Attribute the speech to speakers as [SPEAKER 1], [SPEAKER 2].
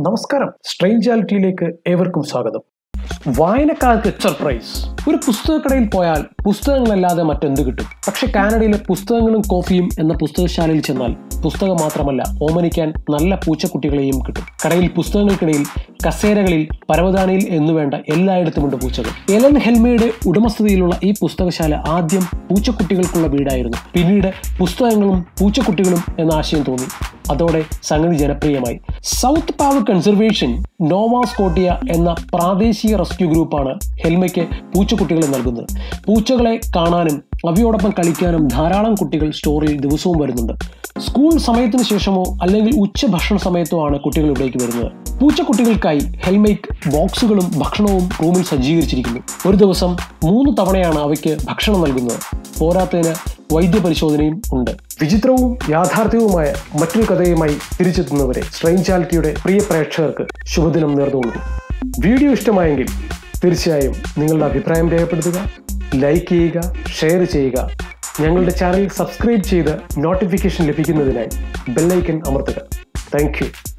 [SPEAKER 1] നമസ്കാരം സ്ട്രെയിൻജാലിറ്റിയിലേക്ക് ഏവർക്കും സ്വാഗതം വായനക്കാർക്ക് സർപ്രൈസ് ഒരു പുസ്തകക്കടയിൽ പോയാൽ പുസ്തകങ്ങളല്ലാതെ മറ്റെന്ത് കിട്ടും പക്ഷെ കാനഡയിലെ പുസ്തകങ്ങളും കോഫിയും എന്ന പുസ്തകശാലയിൽ ചെന്നാൽ പുസ്തകം മാത്രമല്ല ഓമനിക്കാൻ നല്ല പൂച്ചക്കുട്ടികളെയും കിട്ടും കടയിൽ പുസ്തകങ്ങൾക്കിടയിൽ കസേരകളിൽ പരവതാനിയിൽ എന്നുവേണ്ട എല്ലായിടത്തുമുണ്ട് പൂച്ചകൾ എലൻ ഹെൽമയുടെ ഉടമസ്ഥതയിലുള്ള ഈ പുസ്തകശാല ആദ്യം പൂച്ചക്കുട്ടികൾക്കുള്ള വീടായിരുന്നു പിന്നീട് പുസ്തകങ്ങളും പൂച്ചക്കുട്ടികളും എന്ന ആശയം തോന്നി അതോടെ സംഗതി ജനപ്രിയമായി South Paw conservation Nova Scotia എന്ന പ്രാദേശിക റെസ്ക്യൂ ഗ്രൂപ്പാണ് ഹെൽമയ്ക്ക് പൂച്ചക്കുട്ടികളെ നൽകുന്നത് പൂച്ചകളെ കാണാനും അവയോടൊപ്പം കളിക്കാനും ധാരാളം കുട്ടികൾ സ്റ്റോറിൽ ദിവസവും വരുന്നുണ്ട് സ്കൂൾ സമയത്തിന് ശേഷമോ അല്ലെങ്കിൽ ഉച്ചഭക്ഷണ സമയത്തോ ആണ് കുട്ടികൾ ഇവിടേക്ക് വരുന്നത് പൂച്ചക്കുട്ടികൾക്കായി ഹെൽമേറ്റ് ബോക്സുകളും ഭക്ഷണവും റൂമിൽ സജ്ജീകരിച്ചിരിക്കുന്നു ഒരു ദിവസം മൂന്ന് തവണയാണ് അവയ്ക്ക് ഭക്ഷണം നൽകുന്നത് പോരാത്തതിന് വൈദ്യപരിശോധനയും ഉണ്ട് വിചിത്രവും യാഥാർത്ഥ്യവുമായ മറ്റൊരു കഥയുമായി തിരിച്ചെത്തുന്നവരെ സ്ട്രെയിൻചാലിറ്റിയുടെ പ്രിയ പ്രേക്ഷകർക്ക് ശുഭദിനം നേർന്നുകൊള്ളുന്നു വീഡിയോ ഇഷ്ടമായെങ്കിൽ തീർച്ചയായും നിങ്ങളുടെ അഭിപ്രായം രേഖപ്പെടുത്തുക ലൈക്ക് ചെയ്യുക ഷെയർ ചെയ്യുക ഞങ്ങളുടെ ചാനൽ സബ്സ്ക്രൈബ് ചെയ്ത് നോട്ടിഫിക്കേഷൻ ലഭിക്കുന്നതിനായി ബെല്ലൈക്കൻ അമർത്തുക താങ്ക്